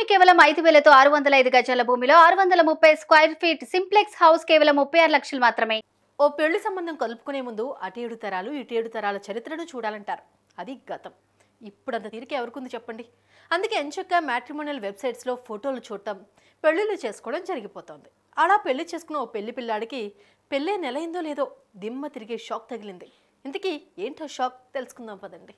భూమి కేవలం ఐదు వేలతో ఆరు వందల ఐదు గజాల భూమిలో ఆరు వందల ముప్పై స్క్వేర్ ఫీట్ సింప్లెక్స్ హౌస్ కేవలం ముప్పై ఆరు లక్షలు మాత్రమే ఓ పెళ్లి సంబంధం కలుపుకునే ముందు అటు ఏడు తరాలు ఇటు ఏడు తరాల చరిత్రను చూడాలంటారు అది గతం ఇప్పుడు అంత తీరిక ఎవరికుంది చెప్పండి అందుకే ఎంచక్క మ్యాట్రిమోనియల్ వెబ్సైట్స్లో ఫోటోలు చూడటం పెళ్లిళ్ళు చేసుకోవడం జరిగిపోతోంది అలా పెళ్లి చేసుకున్న ఓ పెళ్లి పిల్లాడికి పెళ్ళే నెలైందో లేదో దిమ్మ తిరిగే షాక్ తగిలింది ఇంతకీ ఏంటో షాక్ తెలుసుకుందాం పదండి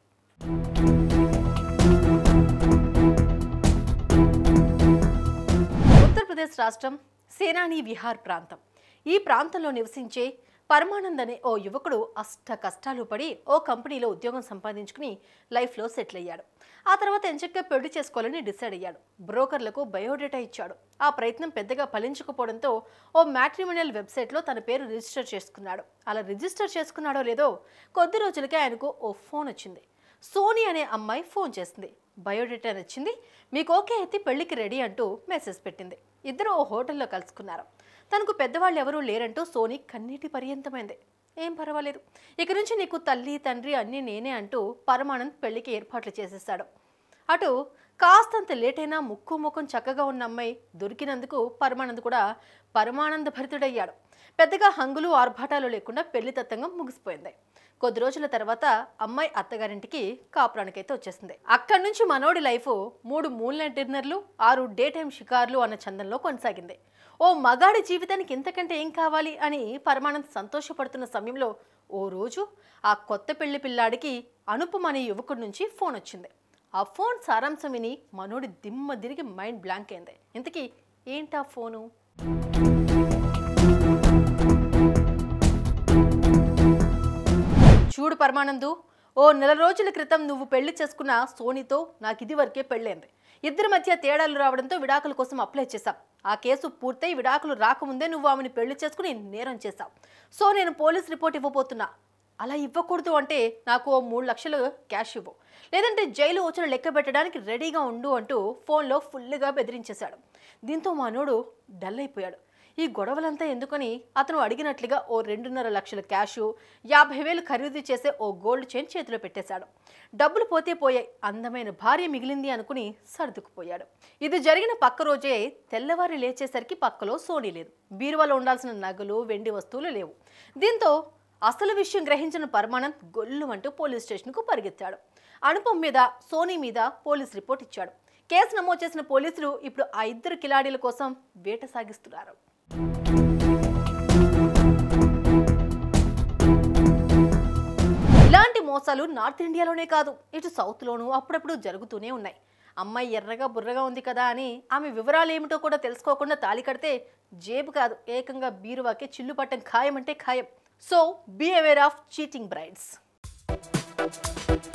ఉత్తరప్రదేశ్ రాష్ట్రం సేనాని విహార్ ప్రాంతం ఈ ప్రాంతంలో నివసించే పరమానంద్ అనే ఓ యువకుడు అష్ట కష్టాలు పడి ఓ కంపెనీలో ఉద్యోగం సంపాదించుకుని లైఫ్లో సెటిల్ అయ్యాడు ఆ తర్వాత ఎంచక్కా పెళ్లి చేసుకోవాలని డిసైడ్ అయ్యాడు బ్రోకర్లకు బయోడేటా ఇచ్చాడు ఆ ప్రయత్నం పెద్దగా ఫలించకపోవడంతో ఓ మ్యాట్రిమోనియల్ వెబ్సైట్లో తన పేరు రిజిస్టర్ చేసుకున్నాడు అలా రిజిస్టర్ చేసుకున్నాడో లేదో కొద్ది రోజులకే ఆయనకు ఓ ఫోన్ వచ్చింది సోనీ అనే అమ్మాయి ఫోన్ చేసింది బయోడేటా నచ్చింది మీకు ఓకే అయితే పెళ్లికి రెడీ అంటూ మెసేజ్ పెట్టింది ఇద్దరు ఓ హోటల్లో కలుసుకున్నారు తనకు పెద్దవాళ్ళు ఎవరూ లేరంటూ సోనీ కన్నీటి పర్యంతమైంది ఏం పర్వాలేదు ఇక నుంచి నీకు తల్లి తండ్రి అన్నీ నేనే అంటూ పరమానంద్ పెళ్లికి ఏర్పాట్లు చేసేసాడు అటు కాస్తంత లేట్ అయినా ముక్కు ముఖం చక్కగా ఉన్న అమ్మాయి దొరికినందుకు పరమానంద్ కూడా పరమానంద భరితుడయ్యాడు పెద్దగా హంగులు ఆర్భాటాలు లేకుండా పెళ్లి తత్తంగం ముగిసిపోయింది కొద్ది రోజుల తర్వాత అమ్మాయి అత్తగారింటికి కాపురానికైతే వచ్చేసింది అక్కడి నుంచి మనోడి లైఫ్ మూడు మూల డిన్నర్లు ఆరు డే టైం షికార్లు అన్న చందంలో కొనసాగింది ఓ మగాడి జీవితానికి ఇంతకంటే ఏం కావాలి అని పరమానంద్ సంతోషపడుతున్న సమయంలో ఓ రోజు ఆ కొత్త పెళ్లి పిల్లాడికి అనుపమ అనే యువకుడి నుంచి ఫోన్ వచ్చింది ఆ ఫోన్ సారాంశం విని మనోడి దిమ్మ తిరిగి మైండ్ బ్లాంక్ అయింది ఇంతకీ ఏంటా ఫోను చూడు పరమానందు ఓ నెల రోజుల క్రితం నువ్వు పెళ్లి చేసుకున్న సోనీతో నాకు ఇది వరకే పెళ్ళైంది ఇద్దరి మధ్య తేడాలు రావడంతో విడాకుల కోసం అప్లై చేశాం ఆ కేసు పూర్తయి విడాకులు రాకముందే నువ్వు ఆమెను పెళ్లి చేసుకుని నేరం చేశావు సో నేను పోలీస్ రిపోర్ట్ ఇవ్వబోతున్నా అలా ఇవ్వకూడదు అంటే నాకు ఓ మూడు లక్షలు క్యాష్ ఇవ్వు లేదంటే జైలు వచ్చిన లెక్క పెట్టడానికి రెడీగా ఉండు అంటూ ఫోన్లో ఫుల్గా బెదిరించేశాడు దీంతో మనోడు డల్ అయిపోయాడు ఈ గొడవలంతా ఎందుకని అతను అడిగినట్లుగా ఓ రెండున్నర లక్షల క్యాషు యాభై వేలు ఖరీదు చేసే ఓ గోల్డ్ చైన్ చేతిలో పెట్టేశాడు డబ్బులు పోతే పోయాయి అందమైన భార్య మిగిలింది అనుకుని సర్దుకుపోయాడు ఇది జరిగిన పక్క రోజే తెల్లవారి లేచేసరికి పక్కలో సోనీ లేదు బీరువాలో ఉండాల్సిన నగలు వెండి వస్తువులు లేవు దీంతో అసలు విషయం గ్రహించిన పరమానంద్ గొల్లు అంటూ పోలీస్ స్టేషన్కు పరిగెత్తాడు అనుపం మీద సోనీ మీద పోలీస్ రిపోర్ట్ ఇచ్చాడు కేసు నమోదు చేసిన పోలీసులు ఇప్పుడు ఆ ఇద్దరు కిలాడీల కోసం వేట సాగిస్తున్నారు ఇలాంటి మోసాలు నార్త్ ఇండియాలోనే కాదు ఇటు సౌత్లోనూ అప్పుడప్పుడు జరుగుతూనే ఉన్నాయి అమ్మాయి ఎర్రగా బుర్రగా ఉంది కదా అని ఆమె వివరాలు ఏమిటో కూడా తెలుసుకోకుండా తాళి కడితే జేబు కాదు ఏకంగా బీరువాకే చిల్లు పట్టం ఖాయం అంటే ఖాయం so be aware of cheating brides